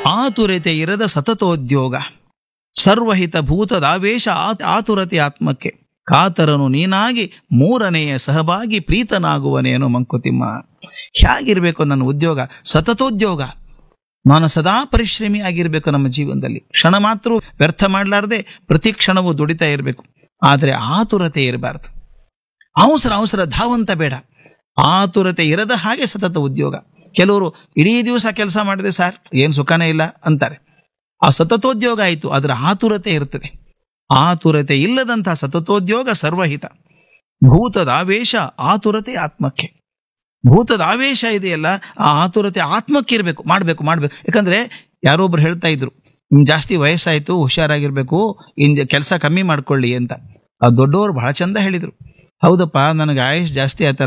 ಆತುರತೆ ಇರದ ಸತತೋದ್ಯೋಗ ಸರ್ವಹಿತ ಭೂತದಾವೇಶ ಆ- ಆತುರತೆ ಆತ್ಮಕ್ಕೆ ಕಾತರನು ನೀನಾಗಿ ಮೂರನೆಯ ಸಹಭಾಗಿ ಪ್ರೀತನಾಗುವನೇನು ಮಂಕುತಿಮ್ಮ ಹೇಗಿರ್ಬೇಕು ನನ್ನ ಉದ್ಯೋಗ ಸತತೋದ್ಯೋಗ ನಾನು ಸದಾ ಪರಿಶ್ರಮಿ ಆಗಿರ್ಬೇಕು ನಮ್ಮ ಜೀವನದಲ್ಲಿ ಕ್ಷಣ ಮಾತ್ರ ವ್ಯರ್ಥ ಮಾಡಲಾರ್ದೆ ಪ್ರತಿ ಕ್ಷಣವೂ ದುಡಿತಾ ಇರಬೇಕು ಆದರೆ ಆತುರತೆ ಇರಬಾರ್ದು ಅವಸರ ಅವಸರ ಧಾವಂತ ಬೇಡ ಆತುರತೆ ಇರದ ಹಾಗೆ ಸತತ ಉದ್ಯೋಗ ಕೆಲವರು ಇಡೀ ದಿವಸ ಕೆಲಸ ಮಾಡಿದೆ ಸರ್ ಏನು ಸುಖನೇ ಇಲ್ಲ ಅಂತಾರೆ ಆ ಸತತೋದ್ಯೋಗ ಆಯಿತು ಅದರ ಆತುರತೆ ಇರ್ತದೆ ಆತುರತೆ ಇಲ್ಲದಂತಹ ಸತತೋದ್ಯೋಗ ಸರ್ವಹಿತ ಭೂತದ ಆವೇಶ ಆತುರತೆ ಆತ್ಮಕ್ಕೆ ಭೂತದ ಆವೇಶ ಇದೆಯಲ್ಲ ಆ ಆತುರತೆ ಆತ್ಮಕ್ಕೆ ಇರಬೇಕು ಮಾಡಬೇಕು ಮಾಡಬೇಕು ಯಾಕಂದ್ರೆ ಯಾರೊಬ್ರು ಹೇಳ್ತಾ ಇದ್ರು ನಿಮ್ಗೆ ಜಾಸ್ತಿ ವಯಸ್ಸಾಯ್ತು ಹುಷಾರಾಗಿರ್ಬೇಕು ಇನ್ ಕೆಲಸ ಕಮ್ಮಿ ಮಾಡ್ಕೊಳ್ಳಿ ಅಂತ ಆ ದೊಡ್ಡವರು ಬಹಳ ಚಂದ ಹೇಳಿದ್ರು ಹೌದಪ್ಪ ನನಗೆ ಆಯುಷ್ ಜಾಸ್ತಿ ಆಯ್ತಲ್ಲ